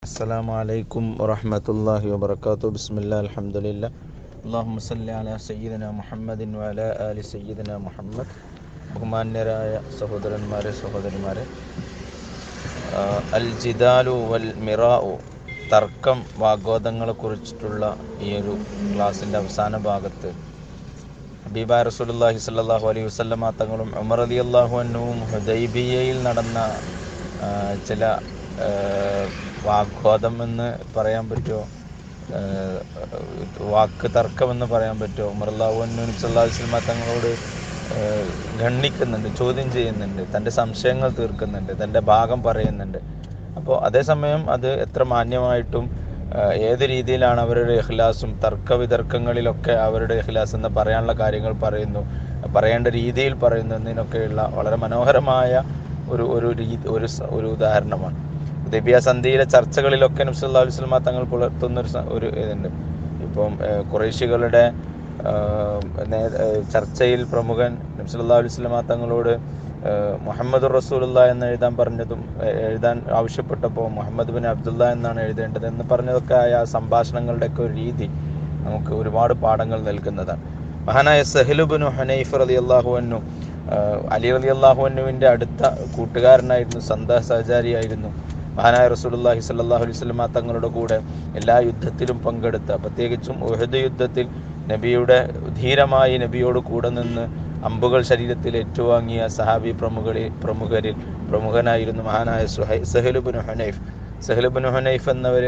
السلام عليكم ورحمة الله وبركاته بسم الله الحمد لله اللهم صل على سيدنا محمد وعلى آل سيدنا محمد ബഹുമാന്യരായ സഹോദരന്മാരെ സഹോദരിമാരെ ആ, അൽ ജിദാലു വൽ മിറാഉ തർക്കം വാഗ്വാദങ്ങളെ കുറിച്ചിട്ടുള്ള ഈ ഒരു ക്ലാസിൻ്റെ അവസാന ഭാഗത്ത് ഹബീബ റസൂലുള്ളാഹി സ്വല്ലല്ലാഹു അലൈഹി വസല്ലമ തങ്ങളും ഉമർ റളിയല്ലാഹു അൻഹുവും ഹുദൈബിയയിൽ നടന്ന ആ, ചില ആ, വാഗ്വാദം എന്ന് പറയാൻ പറ്റുമോ ആ, വാക്ക് തർക്കമെന്ന് പറയാൻ പറ്റുമോ ഉമർ അള്ളാഹു അൻഹു സല്ലല്ലാഹു അലൈഹി വസല്ലമ തങ്ങളോട് ആ, ഖണ്ഡിക്കുന്നുണ്ട് ചോദ്യം ചെയ്യുന്നുണ്ട് തൻ്റെ സംശയങ്ങൾ തീർക്കുന്നുണ്ട് തൻ്റെ ഭാഗം പറയുന്നുണ്ട് അപ്പോൾ അതേസമയം അത് എത്ര മാന്യമായിട്ടും ആ, ഏത് രീതിയിലാണ് അവരുടെ ഇഖ്ലാസും തർക്ക വിതർക്കങ്ങളിലൊക്കെ അവരുടെ ഇഖ്ലാസ് എന്ന് പറയാനുള്ള കാര്യങ്ങൾ പറയുന്നു പറയേണ്ട രീതിയിൽ പറയുന്നു എന്നതിനൊക്കെയുള്ള വളരെ മനോഹരമായ ഒരു ഒരു രീതി ഒരു സ- ഒരു ഉദാഹരണമാണ് ഉദബിയ സന്ധിയിലെ ചർച്ചകളിലൊക്കെ നബ്സല്ലാ അലൈഹി സ്വലമ തങ്ങൾ പുലർത്തുന്ന ഒരു സ- ഒരു ഇതുണ്ട് ഇപ്പം ഏഹ്, ഖുറൈശികളുടെ ആഹ്, നേ- ഏഹ്, ചർച്ചയിൽ പ്രമുഖൻ നബ്സല്ലാ അലൈഹി സ്വലമ തങ്ങളോട് ഏഹ്, മുഹമ്മദ് റസൂലുള്ള എന്ന് എഴുതാൻ പറഞ്ഞതും ഏഹ്, എഴുതാൻ ആവശ്യപ്പെട്ടപ്പോൾ മുഹമ്മദ് ബിൻ അബ്ദുള്ള എന്നാണ് എഴുതേണ്ടത് എന്ന് പറഞ്ഞതൊക്കെ ആയ ആ സംഭാഷണങ്ങളുടെയൊക്കെ ഒരു രീതി നമുക്ക് ഒരുപാട് പാഠങ്ങൾ നൽകുന്നതാണ് മഹാനായ സഹലുബിനു ഹനൈഫ് റലി അള്ളാഹു അലി റലി അള്ളാഹു അടുത്ത കൂട്ടുകാരനായിരുന്നു സന്താ സഹചാരിയായിരുന്നു മഹാനായ റസൂലുള്ളാഹി സ്വല്ലല്ലാഹു അലൈഹി വസല്ലമ തങ്ങളുടെ കൂടെ എല്ലാ യുദ്ധത്തിലും പങ്കെടുത്ത പ്രത്യേകിച്ചും ഉഹദ് യുദ്ധത്തിൽ നബിയുടെ ധീരമായി നബിയോട് കൂടെ നിന്ന് അമ്പുകൾ ശരീരത്തിൽ ഏറ്റുവാങ്ങിയ സഹാബി പ്രമുഖരിൽ പ്രമുഖരിൽ പ്രമുഖനായിരുന്നു മഹാനായ സുഹൈ സഹലുബിൻ ഹുനൈഫ് സഹലുബിൻ ഹുനൈഫ് എന്നവർ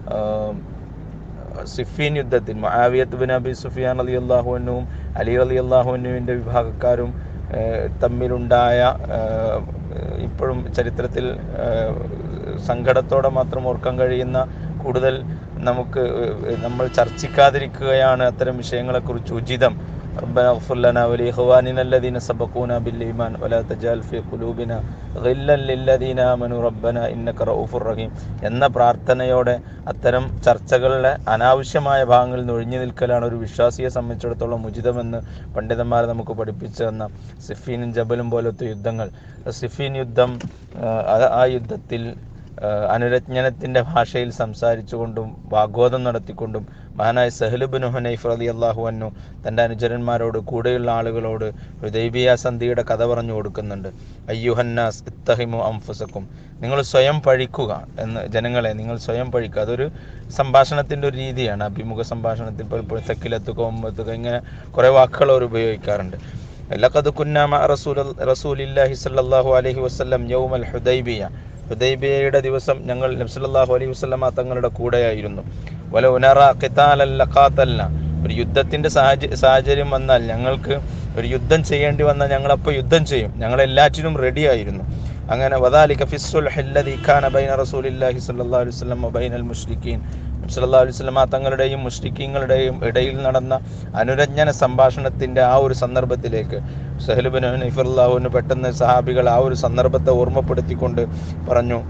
സിഫീൻ യുദ്ധത്തിൽ മഹാവിയത്ത് ബിൻ അബി സുഫിയാൻ അലി അള്ളാഹുവിനും അലി അലി അള്ളാഹുവിനുവിൻ്റെ വിഭാഗക്കാരും ഏഹ്, തമ്മിലുണ്ടായ ഏഹ്, ഇപ്പോഴും ചരിത്രത്തിൽ ഏഹ്, സങ്കടത്തോടെ മാത്രം ഓർക്കാൻ കഴിയുന്ന കൂടുതൽ നമുക്ക് ഏഹ്, നമ്മൾ ചർച്ചിക്കാതിരിക്കുകയാണ് അത്തരം വിഷയങ്ങളെക്കുറിച്ച് ഉചിതം ربنا اغفر لنا ولإخواننا الذين سبقونا بالإيمان ولا تجعل في قلوبنا غلا للذين آمنوا ربنا إنك رؤوف رحيم എന്ന പ്രാർത്ഥനയോടെ അത്തരം ചർച്ചകളുടെ അനാവശ്യമായ ഭാഗങ്ങളിൽ നിന്ന് ഒഴിഞ്ഞു നിൽക്കലാണ് ഒരു വിശ്വാസിയെ സംബന്ധിച്ചിടത്തോളം ഉചിതമെന്ന് പണ്ഡിതന്മാർ നമുക്ക് പഠിപ്പിച്ചു തന്ന സിഫീനും ജബലും പോലത്തെ യുദ്ധങ്ങൾ സിഫീൻ യുദ്ധം ആ, ആ- ആ യുദ്ധത്തിൽ ആ, അനുരജ്ഞനത്തിൻ്റെ ഭാഷയിൽ സംസാരിച്ചുകൊണ്ടും വാഗ്വാദം നടത്തിക്കൊണ്ടും മഹാനായ സഹലുബിൻ ഹുനൈഫ് റലി അള്ളാഹു അന്നു തൻ്റെ അനുചരന്മാരോട് കൂടെയുള്ള ആളുകളോട് ഹൃദൈബിയ സന്ധിയുടെ കഥ പറഞ്ഞു കൊടുക്കുന്നുണ്ട് അയ്യുഹന്നാസ് ഇത്തഹിമു അംഫുസക്കും നിങ്ങൾ സ്വയം പഴിക്കുക എന്ന് ജനങ്ങളെ നിങ്ങൾ സ്വയം പഴിക്കുക അതൊരു സംഭാഷണത്തിൻ്റെ ഒരു രീതിയാണ് അഭിമുഖ സംഭാഷണത്തിൽ പലപ്പോഴും തെക്കിലെത്തുക ഒമ്പത്തുക ഇങ്ങനെ കുറേ വാക്കുകൾ അവർ ഉപയോഗിക്കാറുണ്ട് ലഖദ് കുന്ന മഅ റസൂല റസൂലില്ലാഹി സ്വല്ലല്ലാഹു അലൈഹി വസല്ലം യൗമൽ ഹുദൈബിയ ഹുദൈബിയയുടെ ദിവസം ഞങ്ങൾ നബി സല്ലല്ലാഹു അലൈഹി വസല്ലമ തങ്ങളുടെ കൂടെയായിരുന്നു വല ഉനറ ഖിതാലൻ ലഖാതൽന ഒരു യുദ്ധത്തിന്റെ സാഹച- സാഹചര്യം വന്നാൽ ഞങ്ങൾക്ക് ഒരു യുദ്ധം ചെയ്യേണ്ടി വന്നാൽ ഞങ്ങൾ അപ്പോൾ യുദ്ധം ചെയ്യും ഞങ്ങൾ എല്ലാറ്റിനും റെഡി ആയിരുന്നു അങ്ങനെ വദാലിക ഫിസ്സുൽ ഹല്ലദി ഖാന ബൈന റസൂലില്ലാഹി സ്വല്ലല്ലാഹു അലൈഹി വസല്ലം വബൈനൽ മുശ്രിക്കീൻ നബി സല്ലല്ലാഹു അലൈഹി വസല്ലമ തങ്ങളുടെയും മുഷ്രിക്കീങ്ങളുടെയും ഇടയിൽ നടന്ന അനുരഞ്ജന സംഭാഷണത്തിന്റെ ആ ഒരു സന്ദർഭത്തിലേക്ക് സഹലുബിൻ ഹനീഫുല്ലാഹുവിന് പെട്ടെന്ന് സഹാബികൾ ആ ഒരു സന്ദർഭത്തെ ഓർമ്മപ്പെടുത്തിക്കൊണ്ട് പറഞ്ഞു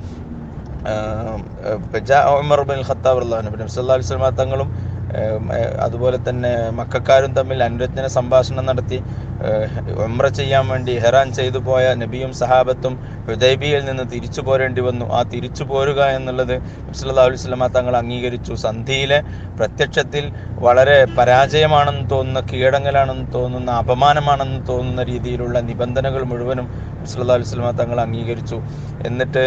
ആഹ് ഏഹ് ജാ ഉമർ ബിൻ ഖത്താബ് റളിയല്ലാഹു അൻഹു നബി സല്ലല്ലാഹു അലൈഹി വസല്ലമ തങ്ങളും ഏഹ് ഏഹ് അതുപോലെ തന്നെ മക്കാരും തമ്മിൽ അനുരഞ്ജന സംഭാഷണം നടത്തി ഏഹ് ഉംറ ചെയ്യാൻ വേണ്ടി ഹെറാൻ ചെയ്തു പോയ നബിയും സഹാബത്തും ഹുദൈബിയിൽ നിന്ന് തിരിച്ചു പോരേണ്ടി വന്നു ആ തിരിച്ചു പോരുക എന്നുള്ളത് നബി സല്ലല്ലാഹു അലൈഹി വസല്ലമ തങ്ങൾ അംഗീകരിച്ചു സന്ധിയിലെ പ്രത്യക്ഷത്തിൽ വളരെ പരാജയമാണെന്ന് തോന്നുന്ന കീഴടങ്ങലാണെന്ന് തോന്നുന്ന അപമാനമാണെന്ന് തോന്നുന്ന രീതിയിലുള്ള നിബന്ധനകൾ മുഴുവനും നബി സല്ലല്ലാഹു അലൈഹി വസല്ലമ തങ്ങൾ അംഗീകരിച്ചു എന്നിട്ട്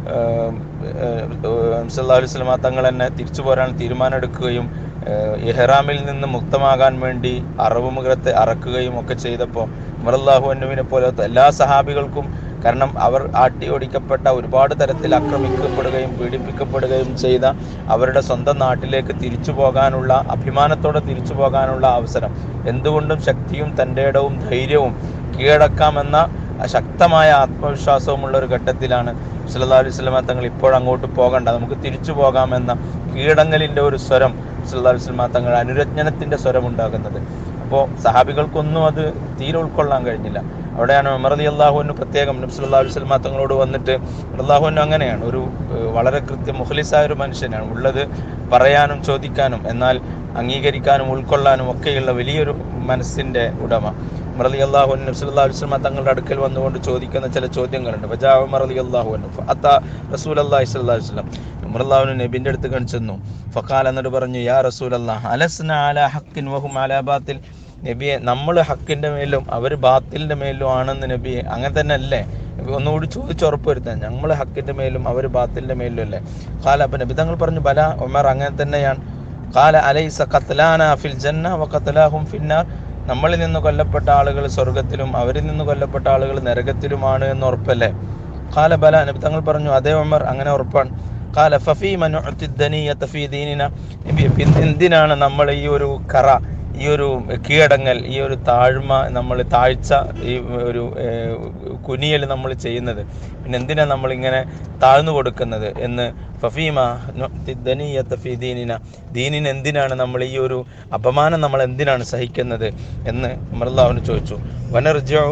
സല്ലാ അലൈഹി സ്വലമ തങ്ങൾ തന്നെ തിരിച്ചു പോരാൻ തീരുമാനമെടുക്കുകയും ഏഹ് ഇഹ്റാമിൽ നിന്ന് മുക്തമാകാൻ വേണ്ടി അറബ് മുഖത്തെ അറക്കുകയും ഒക്കെ ചെയ്തപ്പോൾ ഉമറല്ലാഹു അന്നുവിനെ പോലത്തെ എല്ലാ സഹാബികൾക്കും കാരണം അവർ ആട്ടി ഓടിക്കപ്പെട്ട ഒരുപാട് തരത്തിൽ ആക്രമിക്കപ്പെടുകയും പീഡിപ്പിക്കപ്പെടുകയും ചെയ്ത അവരുടെ സ്വന്തം നാട്ടിലേക്ക് തിരിച്ചു പോകാനുള്ള അഭിമാനത്തോടെ തിരിച്ചു പോകാനുള്ള അവസരം എന്തുകൊണ്ടും ശക്തിയും തൻ്റെ ഇടവും ധൈര്യവും കീഴടക്കാമെന്ന ശക്തമായ ആത്മവിശ്വാസവുമുള്ള ഒരു ഘട്ടത്തിലാണ് സല്ലല്ലാഹു അലൈഹി വസല്ലമ തങ്ങൾ ഇപ്പോഴങ്ങോട്ട് പോകണ്ട നമുക്ക് തിരിച്ചു പോകാമെന്ന കീഴടങ്ങലിൻ്റെ ഒരു സ്വരം സല്ലല്ലാഹു അലൈഹി വസല്ലമ തങ്ങൾ അനുരജ്ഞനത്തിൻ്റെ സ്വരം ഉണ്ടാകുന്നത് അപ്പോൾ സഹാബികൾക്കൊന്നും അത് തീരെ ഉൾക്കൊള്ളാൻ കഴിഞ്ഞില്ല അവിടെയാണ് ഉമർ അലി അള്ളാഹുവിന് പ്രത്യേകം നബ്സുല്ലാ വസ്ലമ തങ്ങളോട് വന്നിട്ട് അള്ളാഹുവിന് അങ്ങനെയാണ് ഒരു ഏഹ്, വളരെ കൃത്യം മുഖലിസായ ഒരു മനുഷ്യനാണ് ഉള്ളത് പറയാനും ചോദിക്കാനും എന്നാൽ അംഗീകരിക്കാനും ഉൾക്കൊള്ളാനും ഒക്കെയുള്ള വലിയൊരു മനസ്സിന്റെ ഉടമ ഉമർ അലി അള്ളാഹു നബ്സുല്ലാ വസ്ലമ തങ്ങളുടെ അടുക്കൽ വന്നുകൊണ്ട് ചോദിക്കുന്ന ചില ചോദ്യങ്ങളുണ്ട് ഫജാ ഉമർ അലി അള്ളാഹു അത്ത റസൂൽ അള്ളാഹി സ്വല്ലാ വസ്ലം ഉമർ അള്ളാഹുവിന് നബിന്റെ അടുത്ത് കാണിച്ചെന്നു ഫക്കാൽ എന്നിട്ട് പറഞ്ഞു യാ റസൂൽ അള്ളാഹ് അലസ്ന അല ഹക്കിൻ വഹും അല ബാത്തിൽ നബിയെ നമ്മൾ ഹക്കിന്റെ മേലും അവർ ബാത്തിലിന്റെ മേലും ആണെന്ന് നബിയെ അങ്ങനെ തന്നെ അല്ലേ നബി ഒന്നുകൂടി ചോദിച്ച് ഉറപ്പ് വരുത്താൻ നമ്മൾ ഹക്കിന്റെ മേലും അവർ ബാത്തിലിന്റെ മേലും അല്ലേ കാല അപ്പൊ നബി തങ്ങൾ പറഞ്ഞു ബല ഉമർ അങ്ങനെ തന്നെയാണ് കാല അലൈസ ഖത്ലാന ഫിൽ ജന്ന വ ഖത്ലാഹും ഫിന്നാർ നമ്മളിൽ നിന്ന് കൊല്ലപ്പെട്ട ആളുകൾ സ്വർഗത്തിലും അവരിൽ നിന്ന് കൊല്ലപ്പെട്ട ആളുകൾ നരകത്തിലുമാണ് എന്ന് ഉറപ്പല്ലേ കാല ബല നബി തങ്ങൾ പറഞ്ഞു അതേ ഉമർ അങ്ങനെ ഉറപ്പാണ് കാല ഫഫീ മനുഅത്തിദ്ദനീയത ഫീ ദീനിന നബി പിന്നെ എന്തിനാണ് നമ്മൾ ഈ ഒരു കറ ഈ ഒരു കീഴടങ്ങൽ ഈ ഒരു താഴ്മ നമ്മൾ താഴ്ച ഈ ഒരു ഏഹ്, കുനിയൽ നമ്മൾ ചെയ്യുന്നത് പിന്നെ എന്തിനാ നമ്മൾ ഇങ്ങനെ താഴ്ന്നു കൊടുക്കുന്നത് എന്ന് ഫഫീമ നുഅ്തിദ്ദനീയത ഫീ ദീനിന ദീനിന് എന്തിനാണ് നമ്മൾ ഈ ഒരു അപമാനം നമ്മൾ എന്തിനാണ് സഹിക്കുന്നത് എന്ന് അമർലാഹുവിന് ചോദിച്ചു വനർജു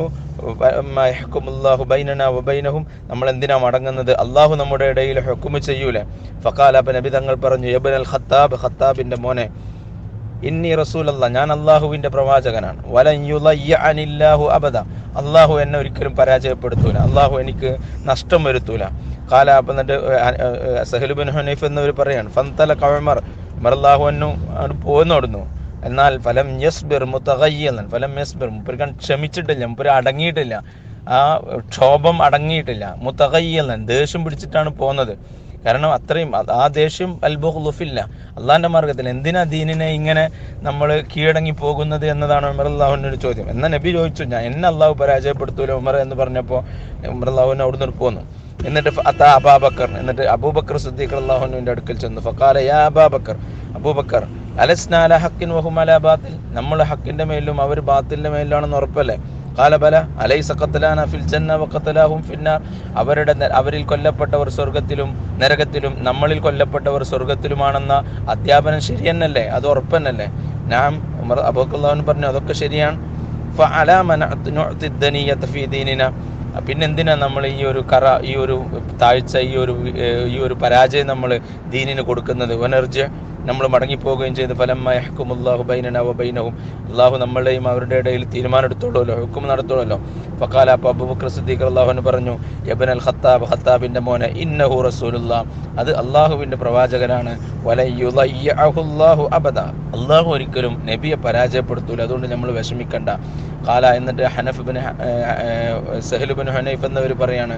യഹ്കുമുല്ലാഹു ബൈനന വബൈനഹും നമ്മൾ എന്തിനാ മടങ്ങുന്നത് അള്ളാഹു നമ്മുടെ ഇടയിൽ ഹുക്കുമ് ചെയ്യൂലേ ഫക്കാല അപ്പൊ നബി തങ്ങൾ പറഞ്ഞു യബൻ അൽ ഖത്താബ് ഖത്താബിന്റെ മോനെ ഇന്നി റസൂലല്ല ഞാൻ അള്ളാഹുവിന്റെ പ്രവാചകനാണ് വലൻ യുളയ്യഅനില്ലാഹു അബദ അള്ളാഹു എന്നെ ഒരിക്കലും പരാജയപ്പെടുത്തൂല അള്ളാഹു എനിക്ക് നഷ്ടം വരുത്തൂല കാല അപ്പം എന്നിട്ട് സഹലുബിൻ ഹനീഫ് എന്നവർ പറയാണ് ഫന്തല കഴമർ മറല്ലാഹു എന്നു പോന്നോടുന്നു എന്നാൽ ഫലം യസ്ബിർ മുത്തകയ്യൽ ഫലം യസ്ബിർ മുപ്പരിക്കാൻ ക്ഷമിച്ചിട്ടില്ല മുപ്പര് അടങ്ങിയിട്ടില്ല ആ ക്ഷോഭം അടങ്ങിയിട്ടില്ല മുത്തകയ്യൽ ദേഷ്യം പിടിച്ചിട്ടാണ് പോകുന്നത് കാരണം അത്രയും അത് ആ ദേഷ്യം അൽബുഖുലുഫില്ല അള്ളാന്റെ മാർഗത്തിൽ എന്തിനാ ദീനിനെ ഇങ്ങനെ നമ്മൾ കീഴടങ്ങി പോകുന്നത് എന്നതാണ് ഉമർ അള്ളാഹുവിൻ്റെ ഒരു ചോദ്യം എന്നാ നബി ചോദിച്ചു ഞാൻ എന്നെ അള്ളാഹു പരാജയപ്പെടുത്തൂല ഉമർ എന്ന് പറഞ്ഞപ്പോൾ ഉമർ അള്ളാഹുവിനെ അവിടുന്ന് പോന്നു എന്നിട്ട് ഫ- അത്താ അബാബക്കർ എന്നിട്ട് അബൂബക്കർ സിദ്ദീഖ് അള്ളാഹുവിന്റെ അടുക്കൽ ചെന്നു ഫക്കാല യാ അബാബക്കർ അബൂബക്കർ അലസ്ന അല ഹക്കിൻ വഹും അല ബാത്തിൽ നമ്മൾ ഹക്കിന്റെ മേലും അവർ ബാത്തിലിന്റെ മേലിലാണെന്ന് ഉറപ്പല്ലേ കാലബല അലൈസ ഖത്ലാന ഫിൽ ജന്ന വഖത്ലാഹും ഫിന്നാർ അവരുടെ ന- അവരിൽ കൊല്ലപ്പെട്ടവർ സ്വർഗത്തിലും നരകത്തിലും നമ്മളിൽ കൊല്ലപ്പെട്ടവർ സ്വർഗത്തിലുമാണെന്ന അധ്യാപനം ശരിയെന്നല്ലേ അത് ഉറപ്പന്നല്ലേ ഞാൻ ഉമർ അബൂഖുല്ലാഹുൻ പറഞ്ഞു അതൊക്കെ ശരിയാണ് ഫഅലാ മനഅത്ത് നുഅ്തി ദനിയത ഫീ ദീനിന പിന്നെന്തിനാ നമ്മൾ ഈ ഒരു കറ ഈ ഒരു താഴ്ച ഈ ഒരു ഏഹ്, ഈ ഒരു പരാജയം നമ്മൾ ദീനിന് കൊടുക്കുന്നത് വനർജ നമ്മൾ മടങ്ങിപ്പോവുകയും ചെയ്ത് ഫലം യഹ്കുമുല്ലാഹു ബൈനന വ ബൈനഹും അള്ളാഹു നമ്മളുടെയും അവരുടെ ഇടയിൽ തീരുമാനം എടുത്തോളൂല്ലോ ഹുക്കും നടത്തോളല്ലോ ഫക്കാല അപ്പൊ അബൂബക്കർ സിദ്ദീഖ് അള്ളാഹുവിന് പറഞ്ഞു യബൻ അൽ ഖത്താബ് ഖത്താബിന്റെ മോനെ ഇന്നഹു റസൂലുള്ള അത് അള്ളാഹുവിന്റെ പ്രവാചകനാണ് വലയുളയ്യഅഹുല്ലാഹു അബദ അള്ളാഹു ഒരിക്കലും നബിയെ പരാജയപ്പെടുത്തൂല അതുകൊണ്ട് നമ്മൾ വിഷമിക്കണ്ട കാല എന്നിട്ട് ഹനഫ് ബിൻ സഹലുബിൻ ഹനൈഫ് എന്നവർ പറയാണ്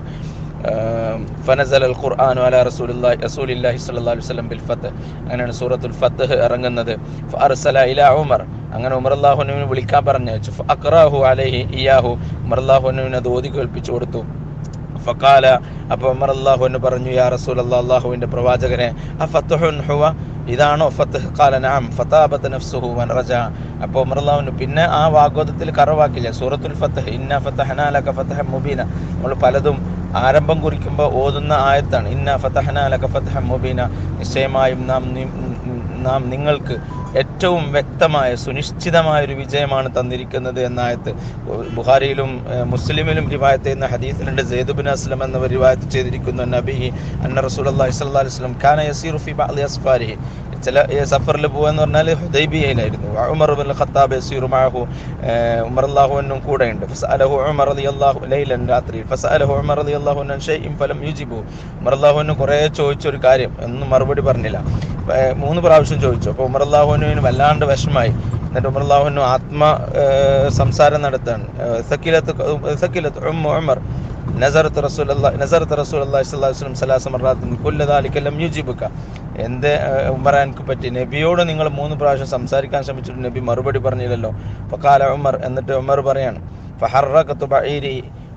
ഫനസൽ അൽ ഖുർആാനു അല റസൂലുള്ളാഹി റസൂലില്ലാഹി സ്വല്ലല്ലാഹു അലൈഹി വസല്ലം ബിൽ ഫത്ത് അങ്ങനെയാണ് സൂറത്തുൽ ഫത്ത് ഇറങ്ങുന്നത് ഫഅർസല ഇലാ ഉമർ അങ്ങനെ ഉമർ അല്ലാഹുവിനെ വിളിക്കാൻ പറഞ്ഞു ഫഅഖറാഹു അലൈഹി ഇയാഹു ഉമർ അല്ലാഹുവിനെ അത് ഓതി കേൾപ്പിച്ചു കൊടുത്തു ഫക്കാല അപ്പൊ ഉമർ അല്ലാഹുവിന് പറഞ്ഞു യാ റസൂൽ അള്ളാഹുവിന്റെ പ്രവാചകനെ അഫത്തുഹുൻ ഹുവ ഇതാണോ ഫത്ഹ് കാല നഅം ഫതാബത്ത് നഫ്സുഹു വൻ റജ അപ്പോൾ ഉമർ അല്ലാഹുവിന് പിന്നെ ആ വാഗ്വാദത്തിൽ കറവാക്കില്ല സൂറത്തുൽ ഫത്ഹ് ഇന്ന ഫതഹന ലക ഫതഹ മുബീന നമ്മൾ പലതും ആരംഭം കുറിക്കുമ്പോൾ ഓതുന്ന ആയത്താണ് ഇന്ന ഫതഹന ലക ഫതഹ മുബീന നിശ്ചയമായും നാം നി- നാം നിങ്ങൾക്ക് ഏറ്റവും വ്യക്തമായ സുനിശ്ചിതമായ ഒരു വിജയമാണ് തന്നിരിക്കുന്നത് എന്ന ആയത്ത് ബുഹാരിയിലും ഏഹ്, മുസ്ലിമിലും റിവായത്ത് ചെയ്യുന്ന ഹദീസിലുണ്ട് സെയ്ദുബിൻ അസ്ലം എന്നവർ റിവായത്ത് ചെയ്തിരിക്കുന്നു നബിഹി അന്ന റസൂലുള്ളാഹി സ്വല്ലല്ലാഹി അലൈഹി വസല്ലം കാന യസീറു ഫി ബഅദി അസ്ഫാരിഹി ചില ഏഹ്, സഫറിൽ പോകാന്ന് പറഞ്ഞാൽ ഹുദൈബിയയിലായിരുന്നു ഉമർ ബിൻ ഖത്താബ് യസീറു മഅഹു ഏഹ്, ഉമർ അല്ലാഹുവിനും കൂടെയുണ്ട് ഫസഅലഹു ഉമർ റളിയല്ലാഹു ലൈലൻ രാത്രി ഫസഅലഹു ഉമർ റളിയല്ലാഹു അൻ ഷൈഇൻ ഫലം യുജിബു ഉമർ അല്ലാഹുവിന് കുറേ ചോദിച്ച ഒരു കാര്യം ഒന്നും മറുപടി പറഞ്ഞില്ല ഏഹ്, മൂന്ന് പ്രാവശ്യം ചോദിച്ചു അപ്പോൾ ഉമർ അല്ലാഹുവിന് വല്ലാണ്ട് വിഷമായി എന്നിട്ട് ഉമർ അല്ലാഹുവിന് ആത്മ ഏഹ്, സംസാരം നടത്താണ് ഏഹ്, സക്കിലത്ത് സക്കിലത്ത് ഉമ്മ ഉമർ നസറത്ത് റസൂൽ നസറത്ത് റസൂൽ അള്ളാഹി സ്വല്ലല്ലാഹു അലൈഹി വസല്ലം സലാസ മറാത്തിൻ കുല്ല ദാലിക ലം യുജിബുക എന്തേ ഏഹ്, ഉമർ എനിക്ക് പറ്റി നബിയോട് നിങ്ങൾ മൂന്ന് പ്രാവശ്യം സംസാരിക്കാൻ ശ്രമിച്ചിട്ട് നബി മറുപടി പറഞ്ഞില്ലല്ലോ ഫഖാല ഉമർ എന്നിട്ട് ഉമർ പറയാണ് ഫഹറഖത്തു ബഈരി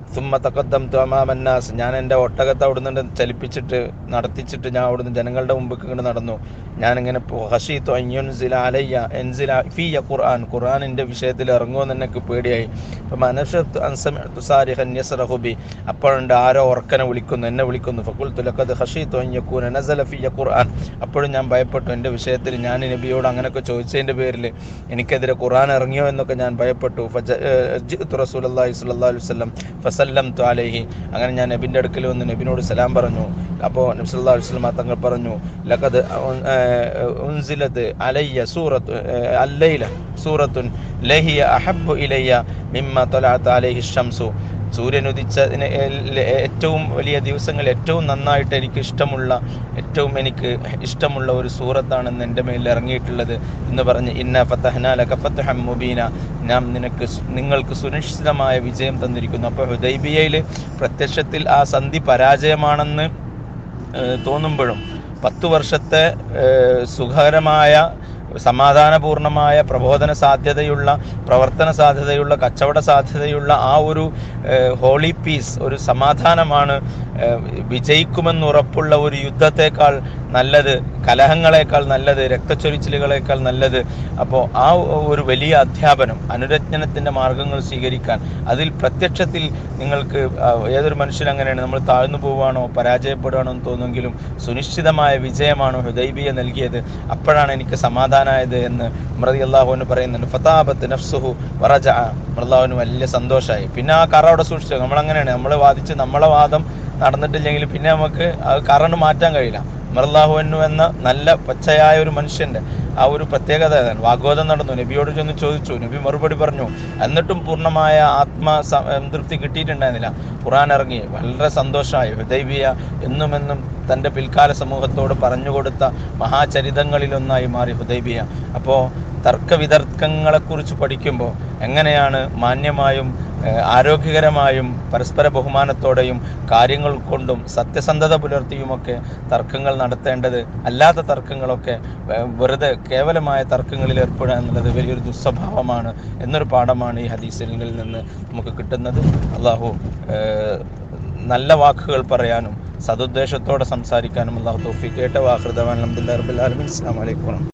സുമ്മ തക്കദ്ദം തുമാമന്നാസ് ഞാൻ എൻ്റെ ഒട്ടകത്തെ അവിടുന്ന് ചലിപ്പിച്ചിട്ട് നടത്തിച്ചിട്ട് ഞാൻ അവിടുന്ന് ജനങ്ങളുടെ മുമ്പിൽ ഇങ്ങോട്ട് നടന്നു ഞാനിങ്ങനെ ഹഷീത്തു അയ്യുൻസില അലയ്യ എൻസില ഫിയ ഖുർആൻ ഖുർആനിൻ്റെ വിഷയത്തിൽ ഇറങ്ങുമെന്ന് എനിക്ക് പേടിയായി അപ്പം മനഷത്ത് അൻസമിഅ്തു സാരിഹൻ യസ്റഹുബി അപ്പോഴുണ്ട് ആരോ ഓർക്കനെ വിളിക്കുന്നു എന്നെ വിളിക്കുന്നു ഫക്കുൽ തുലക്കത് ഹഷീത്തു അയ്യക്കൂന നസല ഫിയ ഖുർആൻ അപ്പോഴും ഞാൻ ഭയപ്പെട്ടു എൻ്റെ വിഷയത്തിൽ ഞാൻ നബിയോട് അങ്ങനെയൊക്കെ ചോദിച്ചതിൻ്റെ പേരിൽ എനിക്കെതിരെ ഖുർആൻ ഇറങ്ങിയോ എന്നൊക്കെ ഞാൻ ഭയപ്പെട്ടു ഫജ റസൂൽ അള്ളാഹി സ്വല്ലല്ലാഹു അലൈഹി വസല്ലം ഫസല്ലം അലൈഹി അങ്ങനെ ഞാൻ നബിൻ്റെ അടുക്കൽ വന്ന് നബിനോട് സലാം പറഞ്ഞു അപ്പോൾ നബി സല്ലല്ലാഹു അലൈഹി വസല്ലം തങ്ങൾ പറഞ്ഞു ലഖദ് ഉൻസിലത്ത് അലയ്യ സൂറത്ത് അല്ലൈല സൂറത്തുൻ ലഹിയ അഹബ്ബു ഇലയ്യ മിമ്മ തൊലാത്ത് അലൈഹി ഷംസു സൂര്യൻ ഉദിച്ചതിന് ഏറ്റവും വലിയ ദിവസങ്ങൾ ഏറ്റവും നന്നായിട്ട് എനിക്ക് ഇഷ്ടമുള്ള ഏറ്റവും എനിക്ക് ഇഷ്ടമുള്ള ഒരു സൂറത്താണെന്ന് എൻ്റെ മേലിൽ ഇറങ്ങിയിട്ടുള്ളത് എന്ന് പറഞ്ഞ് ഇന്ന ഫത്തഹ്നാല കഫത്തഹം മുബീന നാം നിനക്ക് നിങ്ങൾക്ക് സുനിശ്ചിതമായ വിജയം തന്നിരിക്കുന്നു അപ്പോൾ ഹുദൈബിയയിൽ പ്രത്യക്ഷത്തിൽ ആ സന്ധി പരാജയമാണെന്ന് തോന്നുമ്പോഴും പത്തു വർഷത്തെ സുഖകരമായ സമാധാനപൂർണമായ പ്രബോധന സാധ്യതയുള്ള പ്രവർത്തന സാധ്യതയുള്ള കച്ചവട സാധ്യതയുള്ള ആ ഒരു ഹോളി പീസ് ഒരു സമാധാനമാണ് വിജയിക്കുമെന്ന് ഉറപ്പുള്ള ഒരു യുദ്ധത്തെക്കാൾ നല്ലത് കലഹങ്ങളെക്കാൾ നല്ലത് രക്തച്ചൊരിച്ചിലുകളേക്കാൾ നല്ലത് അപ്പോൾ ആ ഒരു വലിയ അധ്യാപനം അനുരജ്ഞനത്തിൻ്റെ മാർഗങ്ങൾ സ്വീകരിക്കാൻ അതിൽ പ്രത്യക്ഷത്തിൽ നിങ്ങൾക്ക് ഏതൊരു മനുഷ്യൻ അങ്ങനെയാണ് നമ്മൾ താഴ്ന്നു പോവുകയാണോ പരാജയപ്പെടുകയാണോ എന്ന് തോന്നുമെങ്കിലും സുനിശ്ചിതമായ വിജയമാണോ ഹുദൈബിയ നൽകിയത് അപ്പോഴാണ് എനിക്ക് സമാധാനമായത് എന്ന് മൃതി അള്ളാഹുവിന് പറയുന്നുണ്ട് ഫതാബത്ത് നഫ്സുഹു വറജ മൃതാവിന് വലിയ സന്തോഷമായി പിന്നെ ആ കറ അവിടെ സൂക്ഷിച്ചു നമ്മളങ്ങനെയാണ് നമ്മൾ വാദിച്ച് നമ്മളെ വാദം നടന്നിട്ടില്ലെങ്കിൽ പിന്നെ നമുക്ക് അത് കറണ്ട് മാറ്റാൻ കഴിയില്ല മർലാഹുവന്നു എന്ന നല്ല പച്ചയായ ഒരു മനുഷ്യന്റെ ആ ഒരു പ്രത്യേകത ഏതാണ് വാഗ്വാദം നടന്നു നബിയോട് ചെന്ന് ചോദിച്ചു നബി മറുപടി പറഞ്ഞു എന്നിട്ടും പൂർണ്ണമായ ആത്മ സംതൃപ്തി കിട്ടിയിട്ടുണ്ടായിരുന്നില്ല ഖുറാൻ ഇറങ്ങി വളരെ സന്തോഷമായി ഹുദൈബിയ എന്നും എന്നും തൻ്റെ പിൽക്കാല സമൂഹത്തോട് പറഞ്ഞുകൊടുത്ത മഹാചരിതങ്ങളിലൊന്നായി മാറി ഹുദൈബിയ അപ്പോൾ തർക്കവിതർക്കങ്ങളെക്കുറിച്ച് പഠിക്കുമ്പോൾ എങ്ങനെയാണ് മാന്യമായും ആരോഗ്യകരമായും പരസ്പര ബഹുമാനത്തോടെയും കാര്യങ്ങൾ കൊണ്ടും സത്യസന്ധത പുലർത്തിയുമൊക്കെ തർക്കങ്ങൾ നടത്തേണ്ടത് അല്ലാത്ത തർക്കങ്ങളൊക്കെ വെറുതെ കേവലമായ തർക്കങ്ങളിൽ ഏർപ്പെടുക എന്നുള്ളത് വലിയൊരു ദുസ്വഭാവമാണ് എന്നൊരു പാഠമാണ് ഈ ഹദീസുകളിൽ നിന്ന് നമുക്ക് കിട്ടുന്നത് അള്ളാഹു നല്ല വാക്കുകൾ പറയാനും സതുദ്ദേശത്തോടെ സംസാരിക്കാനും അള്ളാഹു തോഫി കേട്ട വാഹൃദാൻ അലഹമുല്ലാ റബുലാലമിൻ അസ്സാം വലൈക്കും